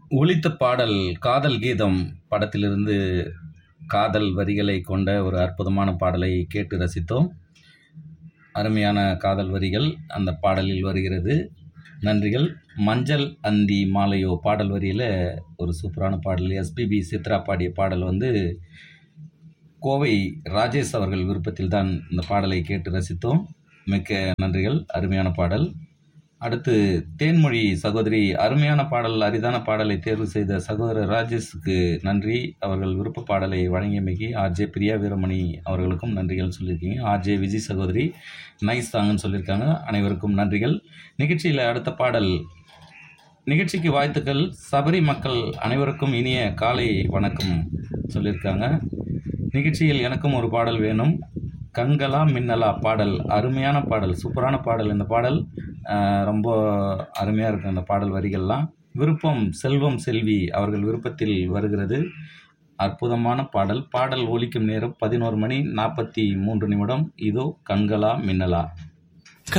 ஒலித்த பாடல் காதல் கீதம் படத்திலிருந்து காதல் வரிகளை கொண்ட ஒரு அற்புதமான பாடலை கேட்டு ரசித்தோம் அருமையான காதல் வரிகள் அந்த பாடலில் வருகிறது நன்றிகள் மஞ்சள் அந்தி மாலையோ பாடல் வரியில் ஒரு சூப்பரான பாடல் எஸ்பிபி சித்ரா பாடிய பாடல் வந்து கோவை ராஜேஷ் அவர்கள் விருப்பத்தில் தான் இந்த பாடலை கேட்டு ரசித்தோம் மிக்க நன்றிகள் அருமையான பாடல் அடுத்து தேன்மொழி சகோதரி அருமையான பாடல் அரிதான பாடலை தேர்வு செய்த சகோதரர் ராஜேஷுக்கு நன்றி அவர்கள் விருப்ப பாடலை வழங்கியமைக்கு ஆர்ஜே பிரியா வீரமணி அவர்களுக்கும் நன்றிகள் சொல்லியிருக்கீங்க ஆர்ஜே விஜய் சகோதரி நைஸ் சாங்னு சொல்லியிருக்காங்க அனைவருக்கும் நன்றிகள் நிகழ்ச்சியில் அடுத்த பாடல் நிகழ்ச்சிக்கு வாழ்த்துக்கள் சபரி மக்கள் அனைவருக்கும் இனிய காலை வணக்கம் சொல்லியிருக்காங்க நிகழ்ச்சியில் எனக்கும் ஒரு பாடல் வேணும் கண்களா மின்னலா பாடல் அருமையான பாடல் சூப்பரான பாடல் இந்த பாடல் ஆஹ், ரொம்ப அருமையாக இருக்கும் அந்த பாடல் வரிகள்லாம் விருப்பம் செல்வம் செல்வி அவர்கள் விருப்பத்தில் வருகிறது அற்புதமான பாடல் பாடல் ஒலிக்கும் நேரம் பதினோரு மணி நாற்பத்தி மூன்று நிமிடம் இதோ கண்களா மின்னலா